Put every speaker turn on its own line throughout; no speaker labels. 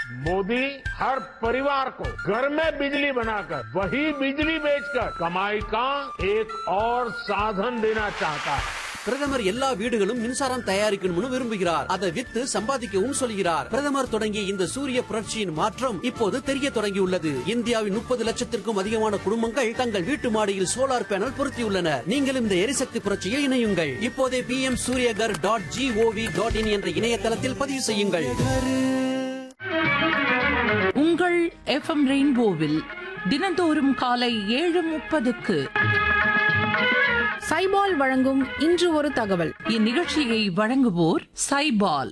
मोदी हर परिवार को घर में बिजली बनाकर वही बिजली बेचकर कमाई का एक और साधन देना चाहता है
பிரதமர் எல்லா வீடுகளும் மின்சாரம் தயாரிக்கணும்னு விரும்புகிறார் அதை வித்து சம்பாதிக்கவும் சொல்கிறார் பிரதமர் தொடங்கிய இந்த சூரிய புரட்சியின் மாற்றம் இப்போது தெரிய தொடங்கியுள்ளது இந்தியாவின் முப்பது லட்சத்திற்கும் அதிகமான குடும்பங்கள் தங்கள் வீட்டு மாடியில் சோலார் பேனல் பொருத்தியுள்ளனர் நீங்களும் இந்த எரிசக்தி புரட்சியில் இணையுங்கள் இப்போதே P M Suryaghar dot gov dot in என்ற இணையதளத்தில் பதிவு செய்யுங்கள்
உங்கள் எஃப்எம் ரெயின்போவில் தினந்தோறும் காலை ஏழு முப்பதுக்கு
சைபால் வழங்கும் இன்று ஒரு தகவல்
இந்நிகழ்ச்சியை வழங்குவோர் சைபால்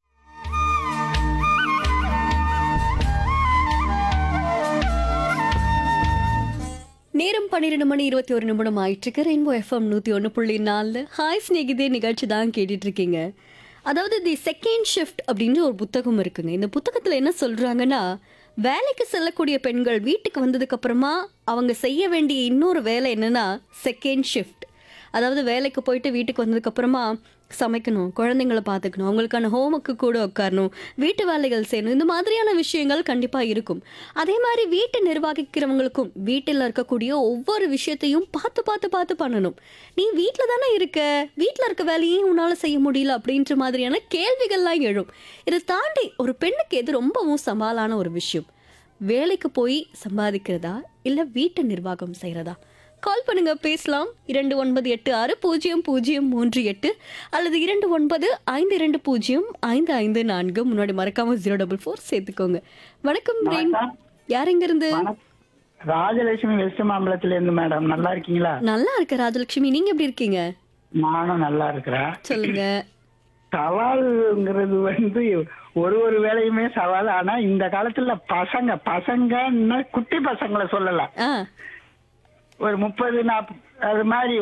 நேரம் பன்னிரெண்டு மணி இருபத்தி ஒரு நிமிடம் ஆயிட்டு ரெயின்போ எஃப்எம் நூற்றி ஒன்று புள்ளி நாலு ஹாய் ஸ்நேகிதே நிகழ்ச்சி தான் கேட்டுட்டு இருக்கீங்க அதாவது தி செகண்ட் ஷிஃப்ட் அப்படின்னு ஒரு புத்தகம் இருக்குங்க இந்த புத்தகத்தில் என்ன சொல்கிறாங்கன்னா வேலைக்கு செல்லக்கூடிய பெண்கள் வீட்டுக்கு வந்ததுக்கு அப்புறமா அவங்க செய்ய வேண்டிய இன்னொரு வேலை என்னன்னா செகண்ட் ஷிஃப்ட் அதாவது வேலைக்கு போயிட்டு வீட்டுக்கு வந்ததுக்கு அப்புறமா சமைக்கணும் குழந்தைங்களை பார்த்துக்கணும் அவங்களுக்கான ஹோம்ஒர்க்கு கூட உட்காரணும் வீட்டு வேலைகள் செய்யணும் இந்த மாதிரியான விஷயங்கள் கண்டிப்பாக இருக்கும் அதே மாதிரி வீட்டை நிர்வகிக்கிறவங்களுக்கும் வீட்டில் இருக்கக்கூடிய ஒவ்வொரு விஷயத்தையும் பார்த்து பார்த்து பார்த்து பண்ணணும் நீ வீட்டில் தானே இருக்க வீட்டில் இருக்க வேலையும் உன்னால் செய்ய முடியல அப்படின்ற மாதிரியான கேள்விகள்லாம் எழும் இதை தாண்டி ஒரு பெண்ணுக்கு எது ரொம்பவும் சவாலான ஒரு விஷயம் வேலைக்கு போய் சம்பாதிக்கிறதா இல்லை வீட்டை நிர்வாகம் செய்கிறதா கால் பண்ணுங்க பேசலாம் இரண்டு ஒன்பது எட்டு ஆறு பூஜ்ஜியம் பூஜ்ஜியம் மூன்று எட்டு அல்லது இரண்டு ஒன்பது ஐந்து இரண்டு பூஜ்ஜியம் ஐந்து ஐந்து நான்கு முன்னாடி மறக்காம ஜீரோ டபுள் ஃபோர் சேர்த்துக்கோங்க வணக்கம் ரெயின் யார் எங்க இருந்து
ராஜலட்சுமி வெஸ்ட் மாம்பலத்துல இருந்து மேடம் நல்லா இருக்கீங்களா
நல்லா இருக்க ராஜலட்சுமி நீங்க எப்படி இருக்கீங்க
நானும் நல்லா இருக்கிறேன்
சொல்லுங்க
சவால்ங்கிறது வந்து ஒரு ஒரு வேலையுமே சவால் ஆனா இந்த காலத்துல பசங்க பசங்க குட்டி பசங்களை சொல்லல
ஆ
ஒரு முப்பது நாற்பது அது மாதிரி